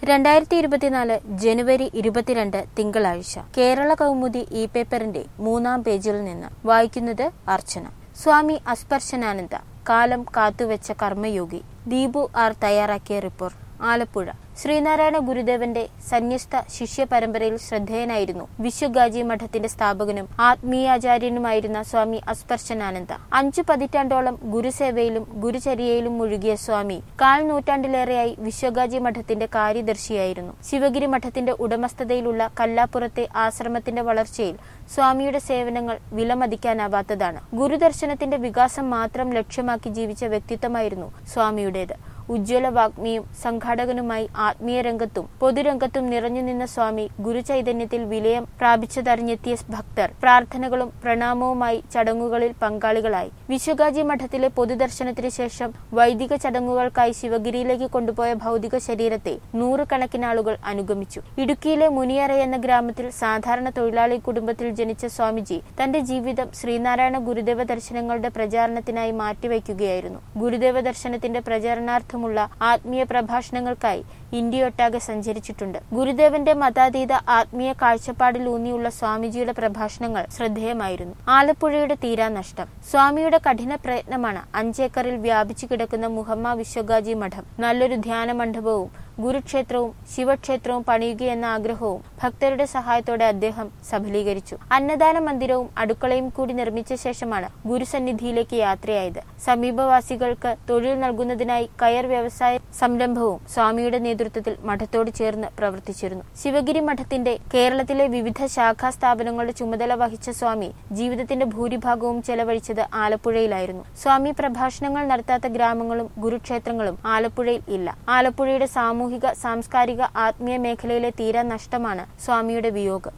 രണ്ടായിരത്തി ഇരുപത്തിനാല് ജനുവരി ഇരുപത്തിരണ്ട് തിങ്കളാഴ്ച കേരള കൗമുദി ഇ പേപ്പറിന്റെ മൂന്നാം പേജിൽ നിന്ന് വായിക്കുന്നത് അർച്ചന സ്വാമി അസ്പർശനാനന്ദ കാലം കാത്തുവെച്ച കർമ്മയോഗി ദീപു ആർ തയ്യാറാക്കിയ റിപ്പോർട്ട് ആലപ്പുഴ ശ്രീനാരായണ ഗുരുദേവന്റെ സന്യസ്ത ശിഷ്യ പരമ്പരയിൽ ശ്രദ്ധേയനായിരുന്നു വിശ്വഗാജി മഠത്തിന്റെ സ്ഥാപകനും ആത്മീയാചാര്യനുമായിരുന്ന സ്വാമി അസ്പർശനാനന്ദ അഞ്ചു പതിറ്റാണ്ടോളം ഗുരുസേവയിലും ഗുരുചര്യയിലും മുഴുകിയ സ്വാമി കാൽ നൂറ്റാണ്ടിലേറെയായി വിശ്വഗാജി മഠത്തിന്റെ കാര്യദർശിയായിരുന്നു ശിവഗിരി മഠത്തിന്റെ ഉടമസ്ഥതയിലുള്ള കല്ലാപ്പുറത്തെ ആശ്രമത്തിന്റെ വളർച്ചയിൽ സ്വാമിയുടെ സേവനങ്ങൾ വിലമതിക്കാനാവാത്തതാണ് ഗുരുദർശനത്തിന്റെ വികാസം മാത്രം ലക്ഷ്യമാക്കി ജീവിച്ച വ്യക്തിത്വമായിരുന്നു സ്വാമിയുടേത് ഉജ്ജ്വല വാഗ്മിയും സംഘാടകനുമായി ആത്മീയ രംഗത്തും പൊതുരംഗത്തും നിറഞ്ഞുനിന്ന സ്വാമി ഗുരുചൈതന്യത്തിൽ വിലയം പ്രാപിച്ചതറിഞ്ഞെത്തിയ ഭക്തർ പ്രാർത്ഥനകളും പ്രണാമവുമായി ചടങ്ങുകളിൽ പങ്കാളികളായി വിശ്വഗാജി മഠത്തിലെ പൊതുദർശനത്തിന് ശേഷം വൈദിക ചടങ്ങുകൾക്കായി ശിവഗിരിയിലേക്ക് കൊണ്ടുപോയ ഭൗതിക ശരീരത്തെ നൂറുകണക്കിന് ആളുകൾ അനുഗമിച്ചു ഇടുക്കിയിലെ മുനിയറ എന്ന ഗ്രാമത്തിൽ സാധാരണ തൊഴിലാളി കുടുംബത്തിൽ ജനിച്ച സ്വാമിജി തന്റെ ജീവിതം ശ്രീനാരായണ ഗുരുദേവ ദർശനങ്ങളുടെ പ്രചാരണത്തിനായി മാറ്റിവെക്കുകയായിരുന്നു ഗുരുദേവ ദർശനത്തിന്റെ പ്രചാരണാർത്ഥമുള്ള ആത്മീയ പ്രഭാഷണങ്ങൾക്കായി ഇന്ത്യയൊട്ടാകെ സഞ്ചരിച്ചിട്ടുണ്ട് ഗുരുദേവന്റെ മതാതീത ആത്മീയ കാഴ്ചപ്പാടിലൂന്നിയുള്ള സ്വാമിജിയുടെ പ്രഭാഷണങ്ങൾ ശ്രദ്ധേയമായിരുന്നു ആലപ്പുഴയുടെ തീരാനഷ്ടം സ്വാമിയുടെ കഠിന പ്രയത്നമാണ് അഞ്ചേക്കറിൽ വ്യാപിച്ചു കിടക്കുന്ന മുഹമ്മ വിശ്വഗാജി മഠം നല്ലൊരു ധ്യാന മണ്ഡപവും ഗുരുക്ഷേത്രവും ശിവക്ഷേത്രവും പണിയുകയെന്ന ആഗ്രഹവും ഭക്തരുടെ സഹായത്തോടെ അദ്ദേഹം സഫലീകരിച്ചു അന്നദാന മന്ദിരവും അടുക്കളയും കൂടി നിർമ്മിച്ച ശേഷമാണ് ഗുരുസന്നിധിയിലേക്ക് യാത്രയായത് സമീപവാസികൾക്ക് തൊഴിൽ നൽകുന്നതിനായി കയർ വ്യവസായ സംരംഭവും സ്വാമിയുടെ നേതൃത്വത്തിൽ മഠത്തോട് ചേർന്ന് പ്രവർത്തിച്ചിരുന്നു ശിവഗിരി മഠത്തിന്റെ കേരളത്തിലെ വിവിധ ശാഖാ സ്ഥാപനങ്ങളുടെ ചുമതല വഹിച്ച സ്വാമി ജീവിതത്തിന്റെ ഭൂരിഭാഗവും ചെലവഴിച്ചത് ആലപ്പുഴയിലായിരുന്നു സ്വാമി പ്രഭാഷണങ്ങൾ നടത്താത്ത ഗ്രാമങ്ങളും ഗുരുക്ഷേത്രങ്ങളും ആലപ്പുഴയിൽ ഇല്ല ആലപ്പുഴയുടെ സാമൂഹിക സാംസ്കാരിക ആത്മീയ മേഖലയിലെ തീരാ നഷ്ടമാണ് സ്വാമിയുടെ വിയോഗം